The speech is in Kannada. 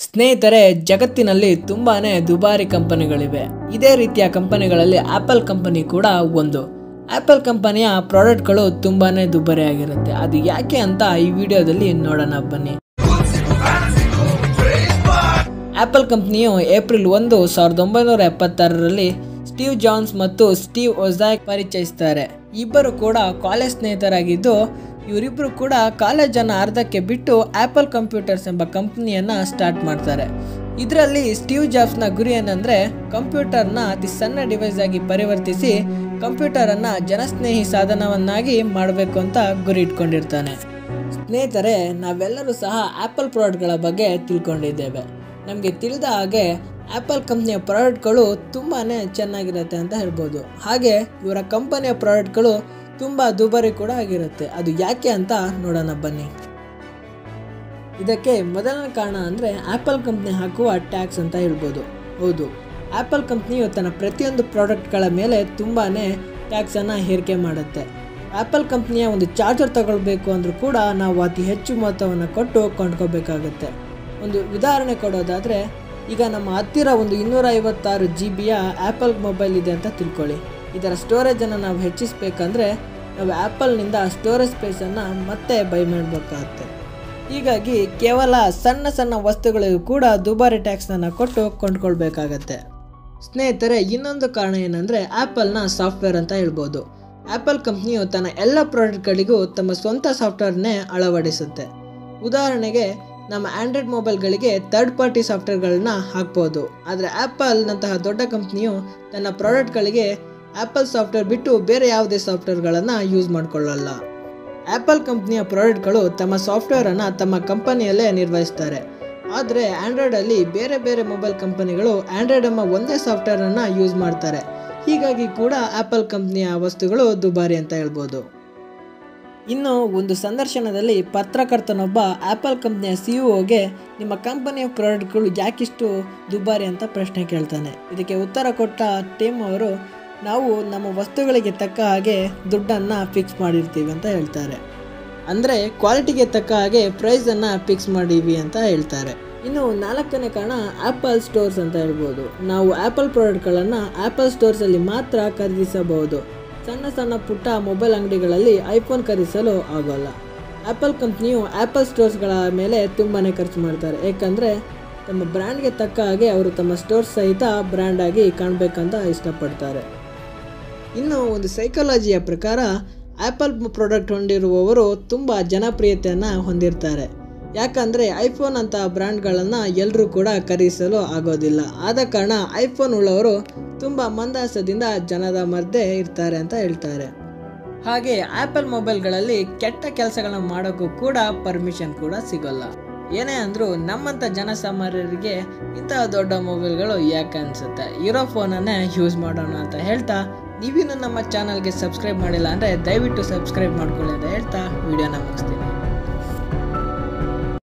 ಸ್ನೇಹಿತರೆ ಜಗತ್ತಿನಲ್ಲಿ ತುಂಬಾನೇ ದುಬಾರಿ ಕಂಪನಿಗಳಿವೆ ಇದೇ ರೀತಿಯ ಕಂಪನಿಗಳಲ್ಲಿ ಆಪಲ್ ಕಂಪನಿ ಕೂಡ ಒಂದು ಆಪಲ್ ಕಂಪನಿಯ ಪ್ರಾಡಕ್ಟ್ಗಳು ತುಂಬಾನೇ ದುಬಾರಿ ಆಗಿರುತ್ತೆ ಅದು ಯಾಕೆ ಅಂತ ಈ ವಿಡಿಯೋದಲ್ಲಿ ನೋಡೋಣ ಬನ್ನಿ ಆಪಲ್ ಕಂಪನಿಯು ಏಪ್ರಿಲ್ ಒಂದು ಸಾವಿರದ ಒಂಬೈನೂರ ಎಪ್ಪತ್ತಾರರಲ್ಲಿ ಸ್ಟೀವ್ ಜಾನ್ಸ್ ಮತ್ತು ಸ್ಟೀವ್ ಒಜಾಕ್ ಪರಿಚಯಿಸ್ತಾರೆ ಇಬ್ಬರು ಕೂಡ ಕಾಲೇಜ್ ಸ್ನೇಹಿತರಾಗಿದ್ದು ಇವರಿಬ್ಬರು ಕೂಡ ಕಾಲೇಜನ್ನು ಅರ್ಧಕ್ಕೆ ಬಿಟ್ಟು ಆಪಲ್ ಕಂಪ್ಯೂಟರ್ಸ್ ಎಂಬ ಕಂಪನಿಯನ್ನು ಸ್ಟಾರ್ಟ್ ಮಾಡ್ತಾರೆ ಇದರಲ್ಲಿ ಸ್ಟೀವ್ ಜಾಬ್ಸ್ನ ಗುರಿ ಏನಂದರೆ ಕಂಪ್ಯೂಟರ್ನ ಅತಿ ಸಣ್ಣ ಡಿವೈಸ್ ಆಗಿ ಪರಿವರ್ತಿಸಿ ಕಂಪ್ಯೂಟರನ್ನು ಜನಸ್ನೇಹಿ ಸಾಧನವನ್ನಾಗಿ ಮಾಡಬೇಕು ಅಂತ ಗುರಿ ಇಟ್ಕೊಂಡಿರ್ತಾನೆ ಸ್ನೇಹಿತರೆ ನಾವೆಲ್ಲರೂ ಸಹ ಆಪಲ್ ಪ್ರಾಡಕ್ಟ್ಗಳ ಬಗ್ಗೆ ತಿಳ್ಕೊಂಡಿದ್ದೇವೆ ನಮಗೆ ತಿಳಿದ ಹಾಗೆ ಆಪಲ್ ಕಂಪ್ನಿಯ ಪ್ರಾಡಕ್ಟ್ಗಳು ತುಂಬಾ ಚೆನ್ನಾಗಿರುತ್ತೆ ಅಂತ ಹೇಳ್ಬೋದು ಹಾಗೆ ಇವರ ಕಂಪನಿಯ ಪ್ರಾಡಕ್ಟ್ಗಳು ತುಂಬ ದುಬಾರಿ ಕೂಡ ಆಗಿರುತ್ತೆ ಅದು ಯಾಕೆ ಅಂತ ನೋಡೋಣ ಬನ್ನಿ ಇದಕ್ಕೆ ಮೊದಲನೇ ಕಾರಣ ಅಂದರೆ ಆಪಲ್ ಕಂಪ್ನಿ ಹಾಕುವ ಟ್ಯಾಕ್ಸ್ ಅಂತ ಹೇಳ್ಬೋದು ಹೌದು ಆಪಲ್ ಕಂಪ್ನಿಯು ತನ್ನ ಪ್ರತಿಯೊಂದು ಪ್ರಾಡಕ್ಟ್ಗಳ ಮೇಲೆ ತುಂಬಾ ಟ್ಯಾಕ್ಸನ್ನು ಹೇರಿಕೆ ಮಾಡುತ್ತೆ ಆಪಲ್ ಕಂಪ್ನಿಯ ಒಂದು ಚಾರ್ಜರ್ ತಗೊಳ್ಬೇಕು ಅಂದರೂ ಕೂಡ ನಾವು ಅತಿ ಹೆಚ್ಚು ಮೊತ್ತವನ್ನು ಕೊಟ್ಟು ಕೊಂಡ್ಕೋಬೇಕಾಗತ್ತೆ ಒಂದು ಉದಾಹರಣೆ ಕೊಡೋದಾದರೆ ಈಗ ನಮ್ಮ ಹತ್ತಿರ ಒಂದು ಇನ್ನೂರ ಐವತ್ತಾರು ಜಿ ಬಿಯ ಆ್ಯಪಲ್ ಮೊಬೈಲ್ ಇದೆ ಅಂತ ತಿಳ್ಕೊಳ್ಳಿ ಇದರ ಸ್ಟೋರೇಜನ್ನು ನಾವು ಹೆಚ್ಚಿಸಬೇಕಂದ್ರೆ ನಾವು ಆ್ಯಪಲ್ನಿಂದ ಸ್ಟೋರೇಜ್ ಸ್ಪೇಸನ್ನು ಮತ್ತೆ ಬೈ ಮಾಡಬೇಕಾಗತ್ತೆ ಹೀಗಾಗಿ ಕೇವಲ ಸಣ್ಣ ಸಣ್ಣ ವಸ್ತುಗಳಿಗೂ ಕೂಡ ದುಬಾರಿ ಟ್ಯಾಕ್ಸನ್ನು ಕೊಟ್ಟು ಕೊಂಡ್ಕೊಳ್ಬೇಕಾಗತ್ತೆ ಸ್ನೇಹಿತರೆ ಇನ್ನೊಂದು ಕಾರಣ ಏನಂದರೆ ಆ್ಯಪಲ್ನ ಸಾಫ್ಟ್ವೇರ್ ಅಂತ ಹೇಳ್ಬೋದು ಆ್ಯಪಲ್ ಕಂಪ್ನಿಯು ತನ್ನ ಎಲ್ಲ ಪ್ರಾಡಕ್ಟ್ಗಳಿಗೂ ತಮ್ಮ ಸ್ವಂತ ಸಾಫ್ಟ್ವೇರ್ನೇ ಅಳವಡಿಸುತ್ತೆ ಉದಾಹರಣೆಗೆ ನಮ್ಮ ಆಂಡ್ರಾಯ್ಡ್ ಮೊಬೈಲ್ಗಳಿಗೆ ಥರ್ಡ್ ಪಾರ್ಟಿ ಸಾಫ್ಟ್ವೇರ್ಗಳನ್ನ ಹಾಕ್ಬೋದು ಆದರೆ ಆ್ಯಪಲ್ನಂತಹ ದೊಡ್ಡ ಕಂಪ್ನಿಯು ತನ್ನ ಪ್ರಾಡಕ್ಟ್ಗಳಿಗೆ ಆ್ಯಪಲ್ ಸಾಫ್ಟ್ವೇರ್ ಬಿಟ್ಟು ಬೇರೆ ಯಾವುದೇ ಸಾಫ್ಟ್ವೇರ್ಗಳನ್ನು ಯೂಸ್ ಮಾಡಿಕೊಳ್ಳಲ್ಲ ಆ್ಯಪಲ್ ಕಂಪ್ನಿಯ ಪ್ರಾಡಕ್ಟ್ಗಳು ತಮ್ಮ ಸಾಫ್ಟ್ವೇರನ್ನು ತಮ್ಮ ಕಂಪನಿಯಲ್ಲೇ ನಿರ್ವಹಿಸ್ತಾರೆ ಆದರೆ ಆ್ಯಂಡ್ರಾಯ್ಡಲ್ಲಿ ಬೇರೆ ಬೇರೆ ಮೊಬೈಲ್ ಕಂಪನಿಗಳು ಆ್ಯಂಡ್ರಾಯ್ಡ್ ಎಂಬ ಒಂದೇ ಸಾಫ್ಟ್ವೇರನ್ನು ಯೂಸ್ ಮಾಡ್ತಾರೆ ಹೀಗಾಗಿ ಕೂಡ ಆ್ಯಪಲ್ ಕಂಪ್ನಿಯ ವಸ್ತುಗಳು ದುಬಾರಿ ಅಂತ ಹೇಳ್ಬೋದು ಇನ್ನು ಒಂದು ಸಂದರ್ಶನದಲ್ಲಿ ಪತ್ರಕರ್ತನೊಬ್ಬ ಆ್ಯಪಲ್ ಕಂಪ್ನಿಯ ಸಿ ಒಗೆ ನಿಮ್ಮ ಕಂಪನಿಯ ಪ್ರಾಡಕ್ಟ್ಗಳು ಯಾಕಿಷ್ಟು ದುಬಾರಿ ಅಂತ ಪ್ರಶ್ನೆ ಕೇಳ್ತಾನೆ ಇದಕ್ಕೆ ಉತ್ತರ ಕೊಟ್ಟ ಟೀಮ್ ಅವರು ನಾವು ನಮ್ಮ ವಸ್ತುಗಳಿಗೆ ತಕ್ಕ ಹಾಗೆ ದುಡ್ಡನ್ನು ಫಿಕ್ಸ್ ಮಾಡಿರ್ತೀವಿ ಅಂತ ಹೇಳ್ತಾರೆ ಅಂದರೆ ಕ್ವಾಲಿಟಿಗೆ ತಕ್ಕ ಹಾಗೆ ಪ್ರೈಸನ್ನು ಫಿಕ್ಸ್ ಮಾಡೀವಿ ಅಂತ ಹೇಳ್ತಾರೆ ಇನ್ನು ನಾಲ್ಕನೇ ಕಾರಣ ಆ್ಯಪಲ್ ಸ್ಟೋರ್ಸ್ ಅಂತ ಹೇಳ್ಬೋದು ನಾವು ಆ್ಯಪಲ್ ಪ್ರಾಡಕ್ಟ್ಗಳನ್ನು ಆ್ಯಪಲ್ ಸ್ಟೋರ್ಸಲ್ಲಿ ಮಾತ್ರ ಖರೀದಿಸಬಹುದು ಸಣ್ಣ ಸಣ್ಣ ಪುಟ್ಟ ಮೊಬೈಲ್ ಅಂಗಡಿಗಳಲ್ಲಿ ಐಫೋನ್ ಖರೀದಿಸಲು ಆಗೋಲ್ಲ ಆ್ಯಪಲ್ ಕಂಪ್ನಿಯು ಆ್ಯಪಲ್ ಸ್ಟೋರ್ಸ್ಗಳ ಮೇಲೆ ತುಂಬಾ ಖರ್ಚು ಮಾಡ್ತಾರೆ ಏಕೆಂದರೆ ತಮ್ಮ ಬ್ರ್ಯಾಂಡ್ಗೆ ತಕ್ಕ ಹಾಗೆ ಅವರು ತಮ್ಮ ಸ್ಟೋರ್ಸ್ ಸಹಿತ ಬ್ರ್ಯಾಂಡ್ ಆಗಿ ಕಾಣಬೇಕಂತ ಇಷ್ಟಪಡ್ತಾರೆ ಇನ್ನು ಒಂದು ಸೈಕಾಲಜಿಯ ಪ್ರಕಾರ ಆ್ಯಪಲ್ ಪ್ರಾಡಕ್ಟ್ ಹೊಂದಿರುವವರು ತುಂಬ ಜನಪ್ರಿಯತೆಯನ್ನು ಹೊಂದಿರ್ತಾರೆ ಯಾಕಂದರೆ ಐಫೋನ್ ಅಂತ ಬ್ರ್ಯಾಂಡ್ಗಳನ್ನು ಎಲ್ಲರೂ ಕೂಡ ಖರೀದಿಸಲು ಆಗೋದಿಲ್ಲ ಆದ ಕಾರಣ ಐಫೋನ್ ಉಳ್ಳವರು ತುಂಬ ಮಂದಹಾಸದಿಂದ ಜನದ ಮಧ್ಯೆ ಇರ್ತಾರೆ ಅಂತ ಹೇಳ್ತಾರೆ ಹಾಗೆ ಆ್ಯಪಲ್ ಮೊಬೈಲ್ಗಳಲ್ಲಿ ಕೆಟ್ಟ ಕೆಲಸಗಳನ್ನ ಮಾಡೋಕ್ಕೂ ಕೂಡ ಪರ್ಮಿಷನ್ ಕೂಡ ಸಿಗೋಲ್ಲ ಏನೇ ಅಂದರೂ ನಮ್ಮಂಥ ಜನಸಾಮಾನ್ಯರಿಗೆ ಇಂತಹ ದೊಡ್ಡ ಮೊಬೈಲ್ಗಳು ಯಾಕೆ ಅನಿಸುತ್ತೆ ಇರೋ ಫೋನನ್ನೇ ಯೂಸ್ ಮಾಡೋಣ ಅಂತ ಹೇಳ್ತಾ ನೀವಿನ್ನೂ ನಮ್ಮ ಚಾನಲ್ಗೆ ಸಬ್ಸ್ಕ್ರೈಬ್ ಮಾಡಿಲ್ಲ ಅಂದರೆ ದಯವಿಟ್ಟು ಸಬ್ಸ್ಕ್ರೈಬ್ ಮಾಡ್ಕೊಳ್ಳಿ ಅಂತ ಹೇಳ್ತಾ ವಿಡಿಯೋನ ಮುಗಿಸ್ತೀನಿ